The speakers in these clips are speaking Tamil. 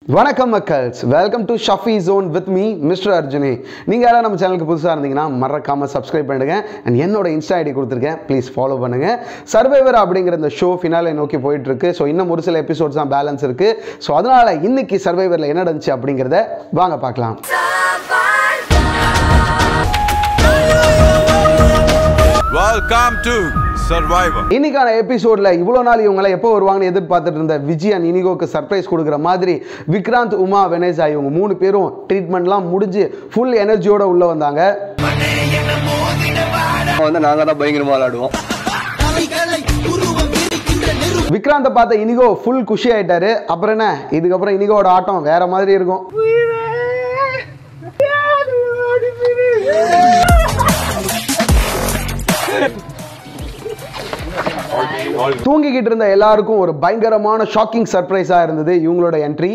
வணக்கம் மக்கள்ஸ் welcome to Shafi zone with me mister அர்ஜுனி நீங்கள் யாராவது நம்ம சேனலுக்கு புதுசாக இருந்தீங்கன்னா மறக்காமல் சப்ஸ்கிரைப் பண்ணிடுங்க அண்ட் என்னோட இன்ஸ்டா ஐடி கொடுத்துருக்கேன் ப்ளீஸ் ஃபாலோ பண்ணுங்கள் சர்வைவர் அப்படிங்கிற இந்த ஷோ ஃபினாலே நோக்கி போயிட்டு இருக்கு ஸோ இன்னும் ஒரு சில எபிசோட்ஸ் தான் பேலன்ஸ் இருக்குது ஸோ அதனால் இன்னைக்கு சர்வைவரில் என்ன நடந்துச்சு அப்படிங்கிறத வாங்க பார்க்கலாம் Welcome to Survivor. இன்னைக்கான எபிசோட்ல இவ்வளோ நாள் இவங்களாம் எப்போ வருவாங்கன்னு எதிர்பார்த்துட்டு இருந்த விஜய் அண்ட் இனிகோக்கு சர்ப்ரைஸ் கொடுக்குற மாதிரி விக்ராந்த் உமா வெனேசா இவங்க மூணு பேரும் ட்ரீட்மெண்ட்லாம் முடிஞ்சு ஃபுல் எனர்ஜியோட உள்ள வந்தாங்க வந்து நாங்க தான் பயங்கரமா விளையாடுவோம் விக்ராந்தை பார்த்த இனிகோ ஃபுல் குஷி ஆயிட்டாரு அப்புறம் என்ன இதுக்கப்புறம் இனிகோட ஆட்டம் வேற மாதிரி இருக்கும் தூங்கிக்கிட்டு இருந்த எல்லாருக்கும் ஒரு பயங்கரமான ஷாக்கிங் சர்ப்ரைஸா இருந்தது இவங்களோட என்ட்ரி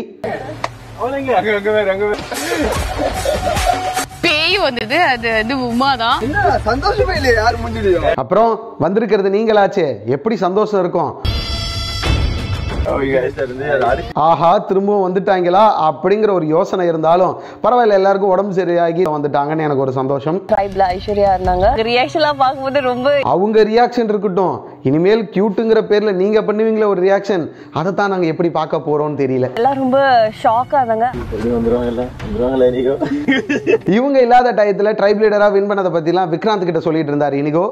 பேய் வந்தது அது வந்து உமா தான் சந்தோஷமே இல்லையா யார் முன்னிலையும் அப்புறம் வந்திருக்கிறது நீங்களாச்சே எப்படி சந்தோஷம் இருக்கும் ஆஹா திரும்பவும் வந்துட்டாங்களா அப்படிங்கிற ஒரு யோசனை இருந்தாலும் பரவாயில்ல எல்லாருக்கும் உடம்பு சரியாகி வந்துட்டாங்கன்னு எனக்கு ஒரு சந்தோஷம் ட்ரைப்ல ஐஸ்வர்யா இருந்தாங்க ரியாக்ஷன்லாம் பார்க்கும்போது ரொம்ப அவங்க ரியாக்ஷன் இருக்கட்டும் இனிமேல் கியூட்டுங்கிற பேர்ல நீங்க பண்ணுவீங்களே ஒரு ரியாக்ஷன் அதை தான் நாங்க எப்படி பார்க்க போறோம்னு தெரியல எல்லாம் ரொம்ப ஷாக்கா இருந்தாங்க இவங்க இல்லாத டயத்துல ட்ரைப் லீடரா வின் பண்ணதை பத்திலாம் விக்ராந்த் கிட்ட சொல்லிட்டு இருந்தாரு இனிகோ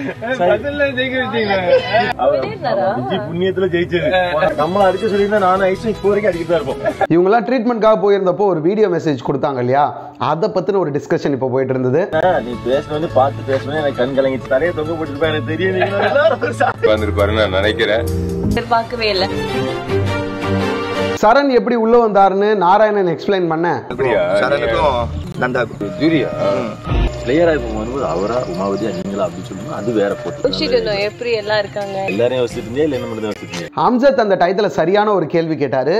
புண்ணியத்துல ஜெயிச்சது நம்மள அடிக்க சொல்லியிருந்தா நானும் ஐஸ்வரி இப்போ வரைக்கும் அடிக்கிட்டு தான் இருப்போம் இவங்கெல்லாம் ட்ரீட்மெண்ட்காக போயிருந்தப்போ ஒரு வீடியோ மெசேஜ் கொடுத்தாங்க இல்லையா அதை பத்தின ஒரு டிஸ்கஷன் இப்போ போயிட்டு இருந்தது நீ பேசணும் வந்து பார்த்து பேசணும் எனக்கு கண் கலங்கி தலையை தொங்க போட்டுருப்பேன் எனக்கு தெரியும் நீங்க எல்லாரும் உட்காந்துருப்பாருன்னு நான் நினைக்கிறேன் எதிர்பார்க்கவே இல்லை சரண் எப்படி உள்ள வந்தாருன்னு நாராயணன் எக்ஸ்பிளைன் பண்ண சரணுக்கும் நந்தாக்கும் ஜூரியா பிளேயரா இப்போ வரும்போது அவரா உமாவதியா நீங்களா அப்படின்னு சொல்லுங்க அது வேற போட்டு யோசிச்சுட்டு இருந்தோம் எப்படி எல்லாம் இருக்காங்க எல்லாரையும் யோசிச்சிருந்தே இல்லை என்ன மட்டும் தான் யோசிச்சிருந்தீங்க அம்ஜத் அந்த டயத்துல சரியான ஒரு கேள்வி கேட்டாரு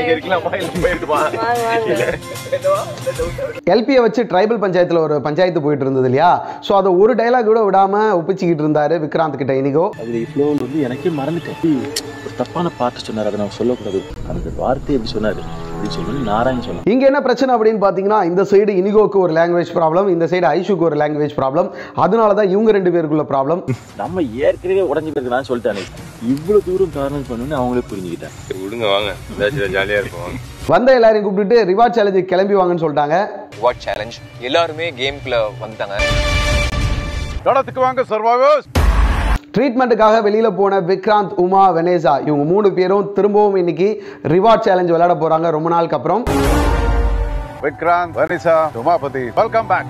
எல்பியை வச்சு ட்ரைபல் பஞ்சாயத்துல ஒரு பஞ்சாயத்து போயிட்டு இருந்தது இல்லையா ஸோ அதை ஒரு டைலாக் கூட விடாம ஒப்பிச்சுக்கிட்டு இருந்தாரு விக்ராந்த் கிட்ட இனிகோ அதுல ஃப்ளோ வந்து எனக்கே மறந்துட்டேன் ஒரு தப்பான பாட்டு சொன்னார் அதை நான் சொல்லக்கூடாது அந்த வார்த்தை எப்படி சொன்னாரு அப்படின்னு சொல்லி நாராயண் சொன்னார் இங்க என்ன பிரச்சனை அப்படின்னு பாத்தீங்கன்னா இந்த சைடு இனிகோக்கு ஒரு லாங்குவேஜ் ப்ராப்ளம் இந்த சைடு ஐஷுக்கு ஒரு லாங்குவேஜ் ப்ராப்ளம் அதனால தான் இவங்க ரெண்டு பேருக்குள்ள ப்ராப்ளம் நம்ம ஏற்கனவே உடஞ்சி போயிருக்கு நான் சொல்லிட்டேன் இவ்வளவு தூரம் காரணம் பண்ணுன்னு அவங்களே புரிஞ்சுக்கிட்டேன் சரி, விடுங்க வாங்க ஏதாச்சும் ஜாலியா இருக்கும் வாங்க வந்த எல்லாரையும் கூப்பிட்டுட்டு ரிவார்ட் சேலஞ்சு கிளம்பி வாங்கன்னு சொல்லிட்டாங்க வாட் சேலஞ்ச் எல்லாருமே கேம்குள்ள வந்துட்டாங்க தடத்துக்கு வாங்க சர்வைவர்ஸ் ட்ரீட்மெண்ட்டுக்காக வெளியில போன விக்ராந்த் உமா வெனேசா இவங்க மூணு பேரும் திரும்பவும் இன்னைக்கு ரிவார்ட் சேலஞ்ச் விளையாட போறாங்க ரொம்ப நாளுக்கு அப்புறம் Vikranth Vanessa Umapathy welcome back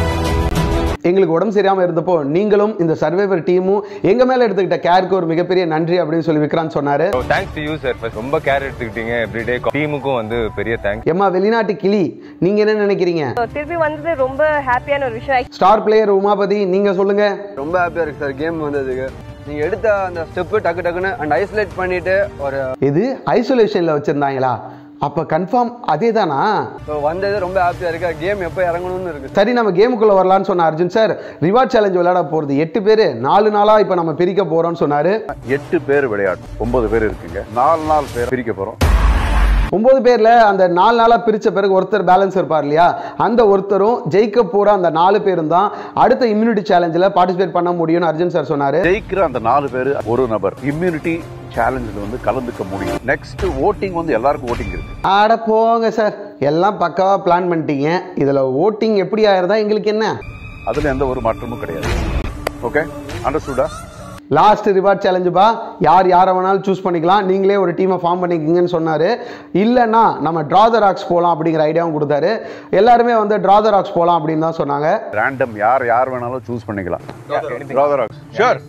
எங்களுக்கு உடம்பு சரியாம இருந்தப்போ நீங்களும் இந்த சர்வைவர் டீமும் எங்க மேல எடுத்துக்கிட்ட கேருக்கு ஒரு மிகப்பெரிய நன்றி அப்படின்னு சொல்லி விக்ராந்த் சொன்னாரு தேங்க்ஸ் டு யூ சார் ரொம்ப கேர் எடுத்துக்கிட்டீங்க எவ்ரிடே டீமுக்கும் வந்து பெரிய தேங்க்ஸ் எம்மா வெளிநாட்டு கிளி நீங்க என்ன நினைக்கிறீங்க திருப்பி வந்தது ரொம்ப ஹாப்பியான ஒரு விஷயம் ஸ்டார் பிளேயர் உமாபதி நீங்க சொல்லுங்க ரொம்ப ஹாப்பியா இருக்கு சார் கேம் வந்ததுக்கு நீங்க எடுத்த அந்த ஸ்டெப் டக்கு டக்குன்னு அண்ட் ஐசோலேட் பண்ணிட்டு ஒரு இது ஐசோலேஷன்ல வச்சிருந்தாங்களா அப்ப கன்ஃபார்ம் அதே தானா so வந்தது ரொம்ப ஹாப்பியா இருக்கு கேம் எப்போ இறங்கணும்னு இருக்கு சரி நம்ம கேமுக்குள்ள வரலாம்னு சொன்ன அர்ஜுன் சார் ரிவார்ட் சேலஞ்ச் விளையாட போறது எட்டு பேரு நாலு நாளா இப்ப நம்ம பிரிக்க போறோம்னு சொன்னாரு எட்டு பேர் விளையாடும் ஒன்பது பேர் இருக்குங்க நாலு நாள் பேர் பிரிக்க போறோம் ஒன்பது பேர்ல அந்த நாலு நாளா பிரிச்ச பிறகு ஒருத்தர் பேலன்ஸ் இருப்பார் இல்லையா அந்த ஒருத்தரும் ஜெயிக்க போற அந்த நாலு பேரும் தான் அடுத்த இம்யூனிட்டி சேலஞ்சில் பார்ட்டிசிபேட் பண்ண முடியும்னு அர்ஜுன் சார் சொன்னாரு ஜெயிக்கிற அந்த நாலு பேர் ஒரு நபர் இம்யூனிட்டி சேலஞ்சில் வந்து கலந்துக்க முடியும் நெக்ஸ்ட் ஓட்டிங் வந்து எல்லாருக்கும் ஓட்டிங் இருக்கு ஆட போங்க சார் எல்லாம் பக்காவா பிளான் பண்ணிட்டீங்க இதுல ஓட்டிங் எப்படி ஆயிருந்தா எங்களுக்கு என்ன அதுல எந்த ஒரு மாற்றமும் கிடையாது ஓகே அண்டர்ஸ்டுடா லாஸ்ட் ரிவார்ட் சேலஞ்சுப்பா யார் யாரை வேணாலும் சூஸ் பண்ணிக்கலாம் நீங்களே ஒரு டீமை ஃபார்ம் பண்ணிக்கிங்கன்னு சொன்னார் இல்லைன்னா நம்ம ட்ரா த ராக்ஸ் போகலாம் அப்படிங்கிற ஐடியாவும் கொடுத்தாரு எல்லாருமே வந்து ட்ரா த ராக்ஸ் போகலாம் அப்படின்னு தான் சொன்னாங்க ரேண்டம் யார் யார் வேணாலும் சூஸ் பண்ணிக்கலாம் ராதராக்ஸ் ஷூர்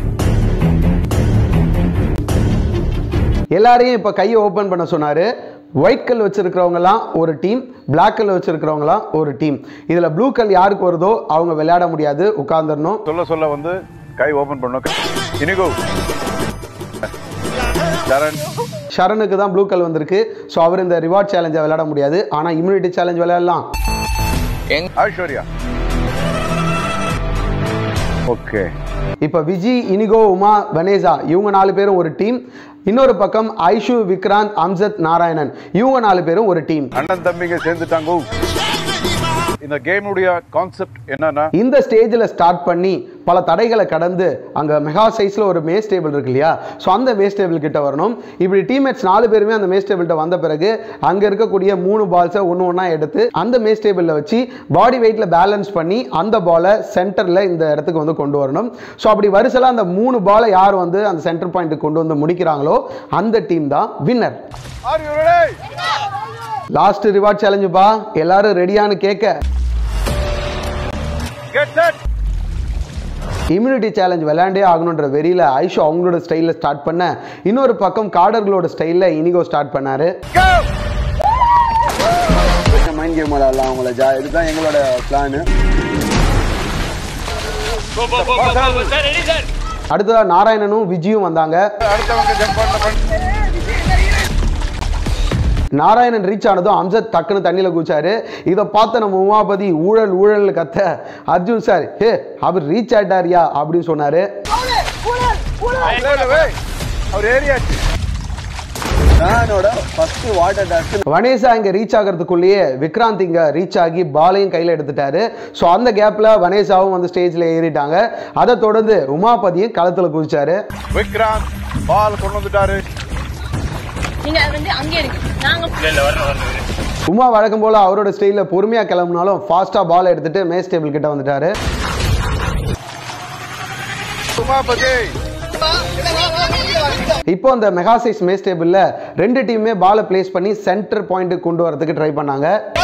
எல்லாரையும் இப்போ கையை ஓப்பன் பண்ண சொன்னார் ஒயிட் கல் வச்சிருக்கிறவங்கலாம் ஒரு டீம் Black கல் வச்சிருக்கிறவங்களாம் ஒரு டீம் இதில் ப்ளூ கல் யாருக்கு வருதோ அவங்க விளையாட முடியாது உட்காந்துடணும் சொல்ல சொல்ல வந்து கை ஓபன் பண்ணும் இனிகோ சரண் ஷரனுக்கு தான் ப்ளூ கல் வந்திருக்கு ஸோ அவர் இந்த ரிவார்ட் சேலஞ்சை விளையாட முடியாது ஆனால் இம்யூனிட்டி சேலஞ்ச் விளையாடலாம் ஐஸ்வர்யா ஓகே இப்போ விஜி இனிகோ உமா வனேசா இவங்க நாலு பேரும் ஒரு டீம் இன்னொரு பக்கம் ஐஷு விக்ராந்த் அம்சத் நாராயணன் இவங்க நாலு பேரும் ஒரு டீம் அண்ணன் தம்பிங்க சேர்ந்துட்டாங்க இந்த கேமுடைய கான்செப்ட் என்னன்னா இந்த ஸ்டேஜில் ஸ்டார்ட் பண்ணி பல தடைகளை கடந்து அங்கே மெகா சைஸில் ஒரு மேஸ் டேபிள் இருக்கு இல்லையா ஸோ அந்த மேஸ் டேபிள் கிட்ட வரணும் இப்படி டீம்மேட்ஸ் நாலு பேருமே அந்த மேஸ் டேபிள்கிட்ட வந்த பிறகு அங்கே இருக்கக்கூடிய மூணு பால்ஸை ஒன்று ஒன்றா எடுத்து அந்த மேஸ் டேபிளில் வச்சு பாடி வெயிட்டில் பேலன்ஸ் பண்ணி அந்த பாலை சென்டரில் இந்த இடத்துக்கு வந்து கொண்டு வரணும் ஸோ அப்படி வரிசையில் அந்த மூணு பாலை யார் வந்து அந்த சென்டர் பாயிண்ட்டுக்கு கொண்டு வந்து முடிக்கிறாங்களோ அந்த டீம் தான் winner are you ready last reward சேலஞ்சுப்பா எல்லாரும் ரெடியான்னு கேட்க கெட் செட் இம்யூனிட்டி சேலஞ்ச் விளையாண்டே ஆகணுன்ற வெறியில் ஐஷோ அவங்களோட ஸ்டைலில் ஸ்டார்ட் பண்ண இன்னொரு பக்கம் காடர்களோட ஸ்டைலில் இனிகோ ஸ்டார்ட் பண்ணாரு மைண்ட் கேம் விளாடலாம் அவங்கள ஜா இதுதான் எங்களோட பிளான் அடுத்ததா நாராயணனும் விஜயும் வந்தாங்க அடுத்தவங்க ஜம்ப் பண்ண பண்ண நாராயணன் ரீச் ஆனதும் அம்சத் டக்குன்னு தண்ணியில் குதிச்சாரு இதை பார்த்த நம்ம உமாபதி ஊழல் ஊழல் கத்த அர்ஜுன் சார் ஹே அவர் ரீச் ஆயிட்டாரியா அப்படின்னு சொன்னாரு இல்ல, இல்ல, வே. அவர் ஏரியாச்சு நானோட ஃபர்ஸ்ட் வாட்டர் டாஸ்க் வனேசா இங்க ரீச் ஆகிறதுக்குள்ளேயே விக்ராந்த் இங்க ரீச் ஆகி பாலையும் கையில எடுத்துட்டாரு ஸோ அந்த கேப்ல வனேசாவும் வந்து ஸ்டேஜ்ல ஏறிட்டாங்க அதை தொடர்ந்து உமாபதியும் களத்துல குதிச்சாரு விக்ராந்த் பால் கொண்டு வந்துட்டாரு நீங்க வந்து அங்கே இருக்கு நாங்க உமா வழக்கம் போல அவரோட ஸ்டைல பொறுமையா கிளம்புனாலும் ஃபாஸ்டா பால் எடுத்துட்டு மேஸ் டேபிள் கிட்ட வந்துட்டாரு உமாபதி இப்போ அந்த மெகா சைஸ் மேஸ் டேபிள்ல ரெண்டு டீமுமே பாலை பிளேஸ் பண்ணி சென்டர் பாயிண்ட்டுக்கு கொண்டு வரதுக்கு ட்ரை பண்ணாங்க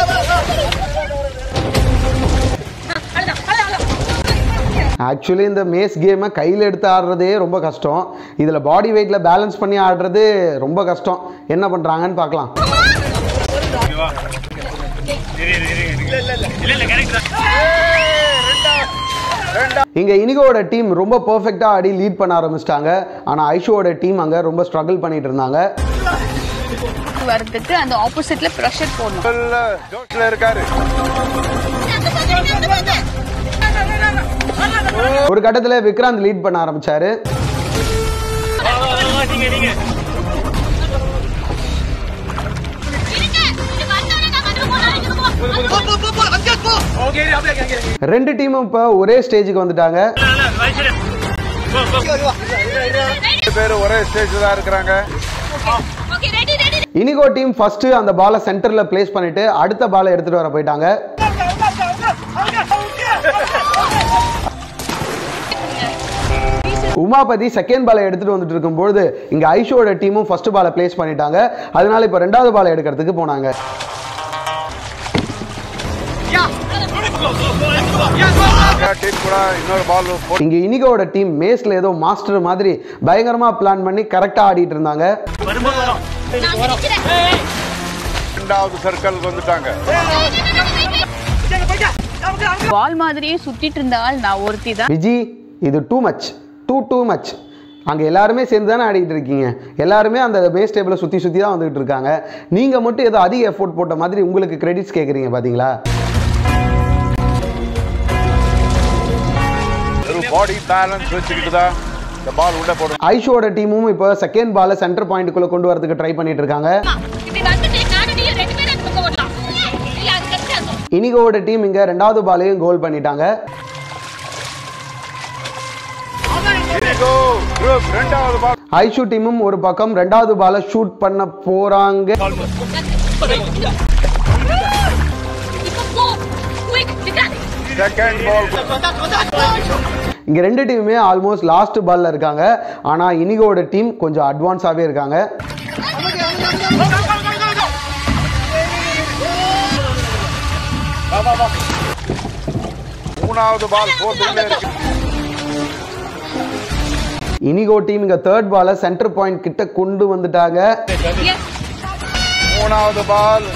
ஆக்சுவலி இந்த மேஸ் கேமை கையில் எடுத்து ஆடுறதே ரொம்ப கஷ்டம் இதில் பாடி வெயிட்டில் பேலன்ஸ் பண்ணி ஆடுறது ரொம்ப கஷ்டம் என்ன பண்ணுறாங்கன்னு பார்க்கலாம் இங்க இனிகோட டீம் ரொம்ப பெர்ஃபெக்ட்டா ஆடி லீட் பண்ண ஆரம்பிச்சிட்டாங்க ஆனா ஐஷோட டீம் அங்க ரொம்ப ஸ்ட்ரகிள் பண்ணிட்டு இருந்தாங்க வரதுக்கு அந்த ஆப்போசிட்ல ப்ரெஷர் போடணும் சொல்ல ஜோஷ்ல இருக்காரு ஒரு கட்டத்துல விக்ராந்த் லீட் பண்ண ஆரம்பிச்சாரு ரெண்டு டீமும் இப்போ ஒரே ஸ்டேஜுக்கு வந்துட்டாங்க ரெண்டு பேரும் ஒரே ஸ்டேஜ் தான் இருக்கிறாங்க இனிகோ டீம் ஃபர்ஸ்ட் அந்த பாலை சென்டர்ல பிளேஸ் பண்ணிட்டு அடுத்த பாலை எடுத்துட்டு வர போயிட்டாங்க உமாபதி செகண்ட் பாலை எடுத்துட்டு வந்துட்டு இருக்கும்போது இங்க ஐஷோட டீமும் ஃபர்ஸ்ட் பாலை பிளேஸ் பண்ணிட்டாங்க அதனால இப்போ ரெண்டாவது பாலை எடுக்கிறதுக்கு போனாங்க டீம் கூட இன்னொரு பால் இங்க இனிகோட டீம் மேஸ்ல ஏதோ மாஸ்டர் மாதிரி பயங்கரமா பிளான் பண்ணி கரெக்டா ஆடிட்டு இருந்தாங்க ரெண்டாவது சர்க்கிள் வந்துட்டாங்க பால் மாதிரியே சுத்திட்டு இருந்த ஆள் நான் ஒருத்தி தான் விஜி இது too much too too much அங்கே எல்லாருமே சேர்ந்து தானே ஆடிட்டு இருக்கீங்க எல்லாருமே அந்த மேஸ் டேபிளை சுற்றி சுற்றி தான் வந்துகிட்டு இருக்காங்க நீங்கள் மட்டும் ஏதோ அதிக எஃபோர்ட் போட்ட மாதிரி உங்களுக்கு கிரெடிட்ஸ் கேட்குறீங்க பார்த்தீங்களா ஒரு பாடி பேலன்ஸ் வச்சுக்கிட்டு தான் இந்த பால் உள்ள போடும் ஐஷோட டீமும் இப்போ செகண்ட் பாலை சென்டர் பாயிண்ட்டுக்குள்ளே கொண்டு வரதுக்கு ட்ரை பண்ணிட்டு இருக்காங்க இனிகோட டீம் இங்கே ரெண்டாவது பாலையும் கோல் பண்ணிட்டாங்க இனிகோ குரூப் ரெண்டாவது பால் ஐஷு டீமும் ஒரு பக்கம் ரெண்டாவது பாலை ஷூட் பண்ண போறாங்க செகண்ட் பால் இங்க ரெண்டு டீமுமே ஆல்மோஸ்ட் லாஸ்ட் பால்ல இருக்காங்க ஆனா இனிகோட டீம் கொஞ்சம் அட்வான்ஸாவே இருக்காங்க மூணாவது பால் போர்த்துக்குள்ளே இருக்கு இனிகோ டீம் இங்க தேர்ட் பாலை சென்டர் பாயிண்ட் கிட்ட கொண்டு வந்துட்டாங்க மூணாவது பால்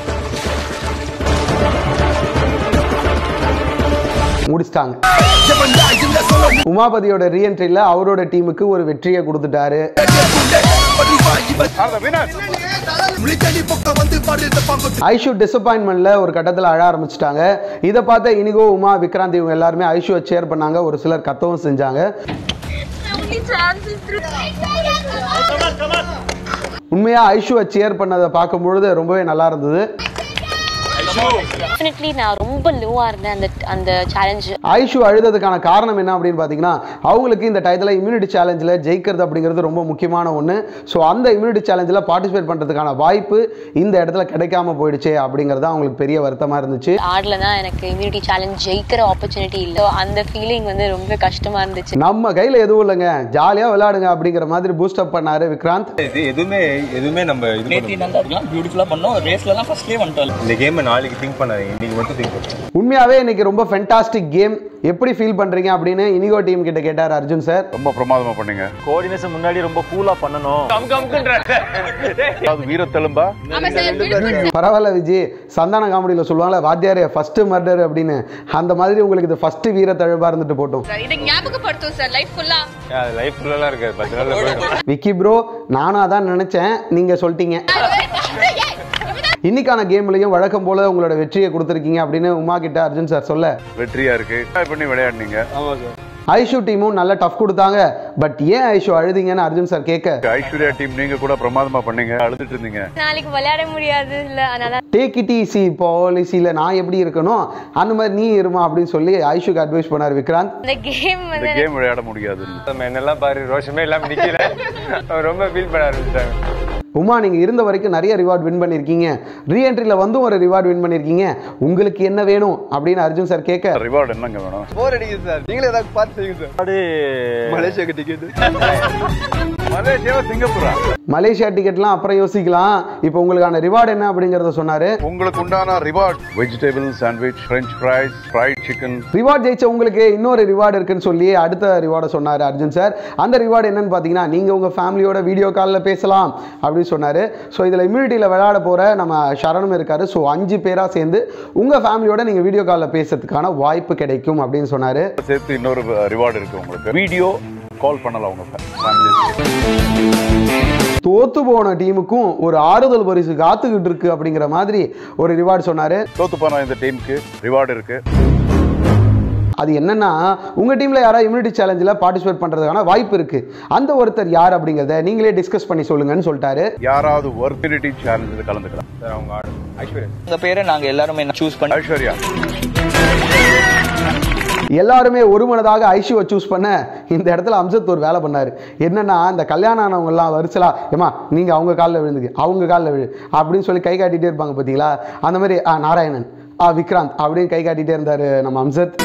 முடிச்சிட்டாங்க உமாபதியோட ரீஎன்ட்ரியில் அவரோட டீமுக்கு ஒரு வெற்றியை கொடுத்துட்டாரு ஆர் த வினர் ஐஷு டிசப்பாயின்மெண்ட்ல ஒரு கட்டத்தில் அழ ஆரம்பிச்சிட்டாங்க இதை பார்த்த இனிகோ உமா விக்ராந்த் இவங்க எல்லாருமே ஐஷுவை சேர் பண்ணாங்க ஒரு சிலர் கத்தவும் செஞ்சாங்க உண்மையாக ஐஷுவை சேர் பண்ணதை பார்க்கும் பொழுது ரொம்பவே நல்லா இருந்தது டெஃபினெட்லி நான் ரொம்ப லோவா இருந்தேன் அந்த அந்த சேலஞ்ச் ஐஷு அழுததுக்கான காரணம் என்ன அப்படின்னு பார்த்தீங்கன்னா அவங்களுக்கு இந்த டயத்தில் இம்யூனிட்டி சேலஞ்சில் ஜெயிக்கிறது அப்படிங்கிறது ரொம்ப முக்கியமான ஒன்று ஸோ அந்த இம்யூனிட்டி சேலஞ்சில் பார்ட்டிசிபேட் பண்ணுறதுக்கான வாய்ப்பு இந்த இடத்துல கிடைக்காம போயிடுச்சு அப்படிங்கிறது தான் அவங்களுக்கு பெரிய வருத்தமாக இருந்துச்சு ஆடல தான் எனக்கு இம்யூனிட்டி சேலஞ்ச் ஜெயிக்கிற ஆப்பர்ச்சுனிட்டி இல்லை அந்த ஃபீலிங் வந்து ரொம்ப கஷ்டமா இருந்துச்சு நம்ம கையில் எதுவும் இல்லைங்க ஜாலியாக விளையாடுங்க அப்படிங்கிற மாதிரி பூஸ்டப் பண்ணாரு விக்ராந்த் இது எதுவுமே எதுவுமே நம்ம இது நேத்தி நல்லா இருக்கலாம் பியூட்டிஃபுல்லா பண்ணோம் ரேஸ்லலாம் ஃபர்ஸ்ட்லேயே வந்துட்டோம் இந்த கேமை நாளைக்கு திங்க் பண்ணாதீங்க இன்னைக்கு மட்டும் திங்க் பண்ணுங்க உண்மையாகவே இன்னைக்கு ரொம்ப ஃபென்டாஸ்டிக் கேம் எப்படி ஃபீல் பண்ணுறீங்க அப்படின்னு இனிகோ டீம் கிட்ட கேட்டார் அர்ஜுன் சார் ரொம்ப பிரமாதமா பண்ணீங்க கோஆர்டினேஷன் முன்னாடி ரொம்ப கூலா பண்ணணும் அதாவது வீரத்தெலும்பா பரவாயில்ல விஜய் சந்தான காமெடியில் சொல்லுவாங்கல்ல வாத்தியாரே ஃபர்ஸ்ட் மர்டர் அப்படின்னு அந்த மாதிரி உங்களுக்கு இது ஃபர்ஸ்ட் வீர தழும்பா இருந்துட்டு போட்டோம் இதை ஞாபகப்படுத்தும் சார் லைஃப் ஃபுல்லா அது லைஃப் ஃபுல்லாக இருக்காது பத்து நாள்ல போயிடும் விக்கி ப்ரோ நானும் அதான் நினைச்சேன் நீங்க சொல்லிட்டீங்க இன்னைக்கான கேம்லயும் வழக்கம் போல உங்களோட வெற்றியை கொடுத்துருக்கீங்க அப்படின்னு உமா கிட்ட அர்ஜுன் சார் சொல்ல வெற்றியா இருக்கு Try பண்ணி விளையாடுனீங்க ஐஷு டீமும் நல்ல டஃப் கொடுத்தாங்க பட் ஏன் ஐஷு அழுதீங்கன்னு அர்ஜுன் சார் கேட்க ஐஸ்வர்யா டீம் நீங்க கூட பிரமாதமா பண்ணீங்க அழுதுட்டு இருந்தீங்க நாளைக்கு விளையாட முடியாது இல்ல அதனால டேக் இட் ஈஸி பாலிசியில் நான் எப்படி இருக்கணும் அந்த மாதிரி நீ இருமா அப்படின்னு சொல்லி ஐஷுக்கு அட்வைஸ் பண்ணார் விக்ராந்த் இந்த கேம் இந்த கேம் விளையாட முடியாதுன்னு நம்ம என்னெல்லாம் பாரு ரோஷமே இல்லாம நிக்கல அவர் ரொம்ப ஃபீல் பண்ண ஆரம்பிச்சிட்டாங்க உமா நீங்க இருந்த வரைக்கும் நிறைய ரிவார்ட் வின் பண்ணியிருக்கீங்க ரீஎன்ட்ரியில் வந்தும் ஒரு ரிவார்ட் வின் பண்ணியிருக்கீங்க உங்களுக்கு என்ன வேணும் அப்படின்னு அர்ஜுன் சார் கேட்க ரிவார்டு என்னங்க வேணும் போர் அடிக்குது சார் நீங்களே ஏதாவது பார்த்து செய்யுங்க சார் மலேசியாக்கு டிக்கெட் மலேசியாவா சிங்கப்பூரா மலேசியா டிக்கெட்லாம் அப்புறம் யோசிக்கலாம் இப்போ உங்களுக்கான ரிவார்டு என்ன அப்படிங்கிறத சொன்னாரு உங்களுக்கு உண்டான reward vegetable sandwich French fries fried chicken reward ஜெயிச்ச உங்களுக்கு இன்னொரு ரிவார்டு இருக்குன்னு சொல்லி அடுத்த ரிவார்டை சொன்னார் அர்ஜுன் சார் அந்த ரிவார்டு என்னன்னு பார்த்தீங்கன்னா நீங்கள் உங்கள் ஃபேமிலியோட வீடியோ காலில் பேசலாம் அப்படின்னு சொன்னார் ஸோ இதில் இம்யூனிட்டியில் விளையாட போகிற நம்ம சரணம் இருக்காரு ஸோ அஞ்சு பேராக சேர்ந்து உங்கள் ஃபேமிலியோட நீங்கள் வீடியோ காலில் பேசுறதுக்கான வாய்ப்பு கிடைக்கும் அப்படின்னு சொன்னார் சேர்த்து இன்னொரு ரிவார்டு இருக்கு உங்களுக்கு வீடியோ கால் பண்ணலாம் உங்க ஃபேமிலி தோத்து போன டீமுக்கும் ஒரு ஆறுதல் பரிசு காத்துக்கிட்டு இருக்கு அப்படிங்கிற மாதிரி ஒரு ரிவார்டு சொன்னார் தோத்து போன இந்த டீமுக்கு ரிவார்டு இருக்கு அது என்னன்னா உங்கள் டீமில் யாராவது இம்யூனிட்டி சேலஞ்சில் பார்ட்டிசிபேட் பண்ணுறதுக்கான வாய்ப்பு இருக்குது அந்த ஒருத்தர் யார் அப்படிங்கிறத நீங்களே டிஸ்கஸ் பண்ணி சொல்லுங்கன்னு சொல்லிட்டாரு யாராவது ஒர்பிலிட்டி சேலஞ்சில் கலந்துக்கலாம் சார் அவங்க ஆடு ஐஸ்வர்யா உங்க பேரை நாங்க எல்லாருமே சூஸ் பண்ணி ஐஸ்வர்யா எல்லாருமே ஒருமனதாக ஐஷுவை சூஸ் பண்ண இந்த இடத்துல அம்சத் ஒரு வேலை பண்ணார் என்னன்னா இந்த கல்யாணம் ஆனவங்கலாம் வரிசலா ஏமா நீங்கள் அவங்க காலில் விழுந்துக்கு அவங்க காலில் விழு அப்படின்னு சொல்லி கை காட்டிகிட்டே இருப்பாங்க பார்த்தீங்களா அந்த மாதிரி ஆ நாராயணன் ஆ விக்ராந்த் அப்படின்னு கை காட்டிகிட்டே இருந்தார் நம்ம அம்சத்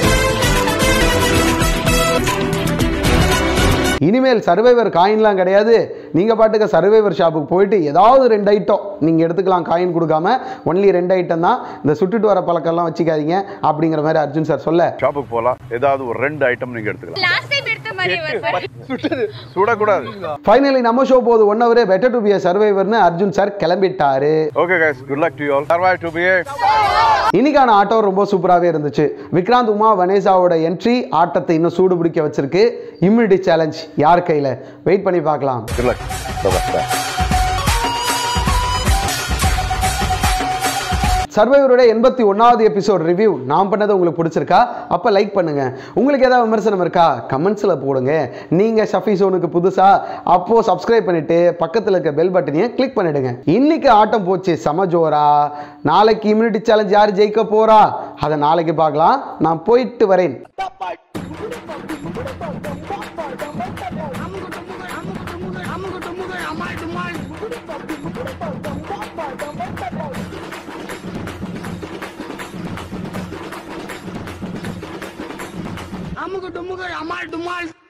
இனிமேல் சர்வைவர் காயின்லாம் கிடையாது நீங்கள் பாட்டுக்கு சர்வைவர் ஷாப்புக்கு போயிட்டு ஏதாவது ரெண்டு ஐட்டம் நீங்கள் எடுத்துக்கலாம் காயின் கொடுக்காம ஒன்லி ரெண்டு ஐட்டம் தான் இந்த சுட்டுட்டு வர பழக்கம்லாம் வச்சுக்காதீங்க அப்படிங்கிற மாதிரி அர்ஜுன் சார் சொல்ல ஷாப்புக்கு போகலாம் ஏதாவது ஒரு ரெண்டு ஐட்டம் நீங்க எடுத்துக்கலாம் லாஸ்ட் டைம் எடுத்த மாதிரி சுடக்கூடாது ஃபைனலி நம்ம ஷோ போது one hour better to be a சர்வைவர்னு அர்ஜுன் சார் கிளம்பிட்டாரு okay guys good luck to you all survive to be இன்னைக்கான ஆட்டம் ரொம்ப சூப்பராகவே இருந்துச்சு விக்ராந்த் உமா வனேசாவோட என்ட்ரி ஆட்டத்தை இன்னும் சூடு பிடிக்க வச்சிருக்கு இம்யூனிட்டி சேலஞ்ச் யார் கையில் வெயிட் பண்ணி பார்க்கலாம் குட் லக் பை சர்வைவரோட எண்பத்தி ஒன்றாவது எபிசோட் ரிவ்யூ நான் பண்ணது உங்களுக்கு பிடிச்சிருக்கா அப்போ லைக் பண்ணுங்க உங்களுக்கு ஏதாவது விமர்சனம் இருக்கா கமெண்ட்ஸில் போடுங்க நீங்கள் ஷஃபி சோனுக்கு புதுசா அப்போ சப்ஸ்கிரைப் பண்ணிட்டு பக்கத்தில் இருக்க பெல் பட்டனையும் கிளிக் பண்ணிடுங்க இன்னைக்கு ஆட்டம் போச்சு செம ஜோரா நாளைக்கு இம்யூனிட்டி சேலஞ்ச் யார் ஜெயிக்க போறா அதை நாளைக்கு பார்க்கலாம் நான் போயிட்டு வரேன் அமுக டுமுக அமால் டுமால்